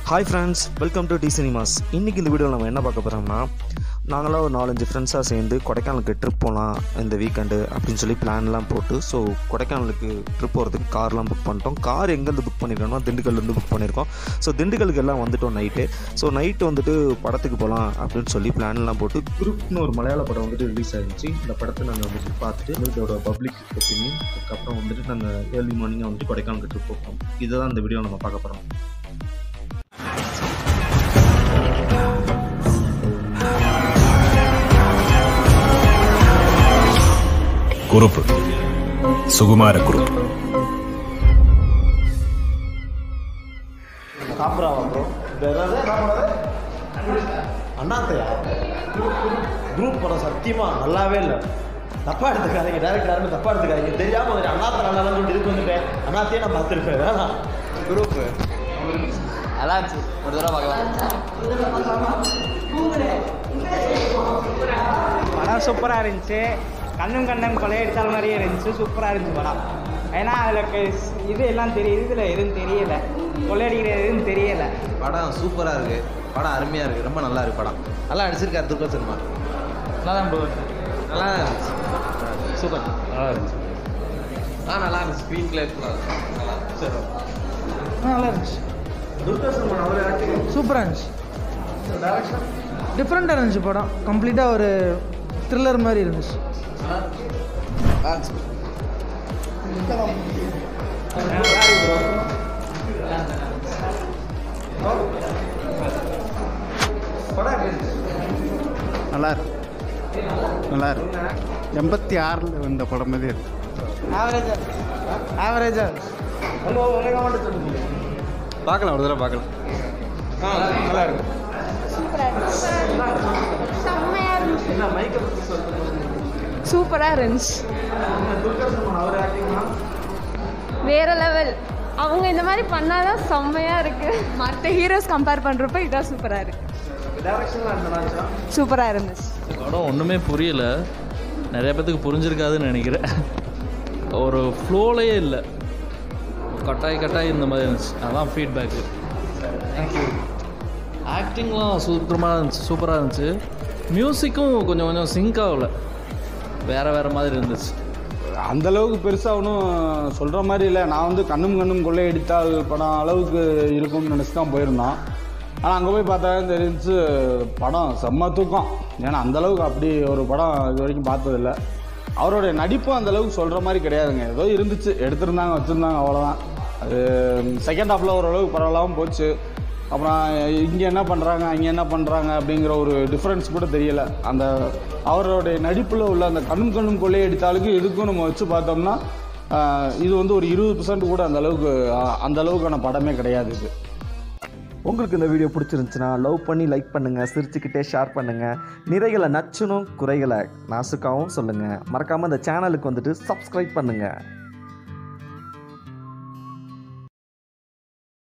hi friends welcome to the cinemas இன்றைக்கி இந்த வீடியோவில் நம்ம என்ன பார்க்க போகிறோம்னா நாங்களாம் ஒரு நாலஞ்சு ஃப்ரெண்ட்ஸாக சேர்ந்து கொடைக்கானலுக்கு ட்ரிப் போகலாம் இந்த வீக்கெண்டு அப்படின்னு சொல்லி பிளான்லாம் போட்டு ஸோ கொடைக்கானலுக்கு ட்ரிப் போகிறதுக்கு கார்லாம் புக் பண்ணிட்டோம் கார் எங்கேருந்து புக் பண்ணியிருக்கோம்னா திண்டுக்கல்லேருந்து புக் பண்ணியிருக்கோம் ஸோ திண்டுக்கலுக்கு எல்லாம் வந்துட்டோம் நைட்டு ஸோ நைட்டு வந்துட்டு படத்துக்கு போகலாம் அப்படின்னு சொல்லி பிளான்லாம் போட்டு குரூப்னு ஒரு மலையாள படம் வந்துட்டு ரிலீஸ் ஆயிருந்துச்சு இந்த படத்தை நாங்கள் வந்துட்டு பார்த்துட்டு இதோட பப்ளிக் ஒப்பீனியன் அதுக்கப்புறம் வந்துட்டு நாங்கள் ஏர்லி மார்னிங்காக வந்துட்டு கொடைக்கானலுக்கு ட்ரிப் போகிறோம் இதுதான் இந்த வீடியோ நம்ம பார்க்க போகிறோம் കുറുപ്പ് സുകുമാര കുറുപ്പ് சாப்பிட்றாவா ப்ரோ இப்போ ஏதாவது என்ன பண்ணது அண்ணாத்தையா குரூப் படம் சத்தியமா நல்லாவே இல்லை தப்பா எடுத்துக்காதீங்க டேரக்ட் யாருமே தப்பா எடுத்துக்காதீங்க தெரியாம வந்துட்டு அண்ணாத்த நல்லா சொல்லி இதுக்கு வந்துட்டேன் அண்ணாத்தையே நான் பார்த்துருப்பேன் வேணாம் குரூப் நல்லா இருந்துச்சு ஒரு தடவை பார்க்கலாம் படம் சூப்பராக இருந்துச்சு கண்ணும் கண்ணும் கொள்ளையடித்தால் மாதிரியே இருந்துச்சு சூப்பராக இருந்துச்சு படம் ஏன்னா அதில் இது எல்லாம் தெரியுது இதில் எதுவும் தெரியல கொள்ளையடிக்கிற எதுவும் தெரியல படம் சூப்பராக இருக்கு படம் அருமையாக இருக்கு ரொம்ப நல்லா இருக்கு படம் நல்லா நடிச்சிருக்காரு துர்கா சினிமா நல்லா தான் ப்ரோ நல்லா இருந்துச்சு சூப்பர் நல்லா இருந்துச்சு ஆ நல்லா இருந்துச்சு ஸ்க்ரீன் பிளே நல்லா சரி நல்லா இருந்துச்சு சூப்பராக இருந்துச்சு டிஃப்ரெண்ட்டாக இருந்துச்சு படம் கம்ப்ளீட்டாக ஒரு த்ரில்லர் மாதிரி இருந்துச்சு நல்லா இருக்கு நல்லா இருக்கு எண்பத்தி ஆறில் வந்த படம் மாதிரி இருக்கு ஆவரேஜாக ஆவரேஜாக பார்க்கலாம் ஒரு தடவை பார்க்கலாம் செம்மையா இருந்துச்சு சூப்பரா இருந்துச்சு வேற லெவல் அவங்க இந்த மாதிரி பண்ணாதான் செம்மையா இருக்கு மற்ற ஹீரோஸ் கம்பேர் பண்றப்ப இதான் சூப்பரா இருக்கு சூப்பரா இருந்துச்சு படம் ஒன்றுமே புரியல நிறைய பேத்துக்கு புரிஞ்சிருக்காதுன்னு நினைக்கிறேன் ஒரு ஃப்ளோலையே இல்லை கட்டாய் கட்டாய் இந்த மாதிரி இருந்துச்சு அதான் ஃபீட்பேக்கு ஆக்டிங்லாம் சூப்பரமாக இருந்துச்சு சூப்பராக இருந்துச்சு மியூசிக்கும் கொஞ்சம் கொஞ்சம் சிங்க் ஆகல வேறு வேறு மாதிரி இருந்துச்சு அந்த அளவுக்கு பெருசாக ஒன்றும் சொல்கிற மாதிரி இல்லை நான் வந்து கண்ணும் கண்ணும் கொள்ளையடித்தால் படம் அளவுக்கு இருக்கும்னு நினச்சி தான் போயிருந்தோம் ஆனால் அங்கே போய் பார்த்தா தான் தெரிஞ்சு படம் செம்ம தூக்கம் ஏன்னா அந்த அளவுக்கு அப்படி ஒரு படம் இது வரைக்கும் பார்த்ததில்ல அவருடைய நடிப்பும் அந்த அளவுக்கு சொல்கிற மாதிரி கிடையாதுங்க ஏதோ இருந்துச்சு எடுத்திருந்தாங்க வச்சுருந்தாங்க அவ்வளோதான் அது செகண்ட் ஹாஃபில் ஓரளவுக்கு பரவாயில்லாமல் போச்சு அப்புறம் இங்கே என்ன பண்ணுறாங்க அங்கே என்ன பண்ணுறாங்க அப்படிங்கிற ஒரு டிஃப்ரென்ஸ் கூட தெரியல அந்த அவருடைய நடிப்பில் உள்ள அந்த கண்ணும் கண்ணும் கொள்ளையடித்தாலுக்கு இதுக்கும் நம்ம வச்சு பார்த்தோம்னா ஆஹ், இது வந்து ஒரு இருபது பர்சன்ட் கூட அந்த அளவுக்கு ஆஹ், அந்த அளவுக்கான படமே கிடையாது இது உங்களுக்கு இந்த வீடியோ பிடிச்சிருந்துச்சுன்னா லவ் பண்ணி லைக் பண்ணுங்கள் சிரிச்சுக்கிட்டே ஷேர் பண்ணுங்கள் நிறைகளை நச்சுனும் குறைகளை நாசுக்காவும் சொல்லுங்கள் மறக்காமல் இந்த சேனலுக்கு வந்துட்டு சப்ஸ்கிரைப் பண்ணுங்கள்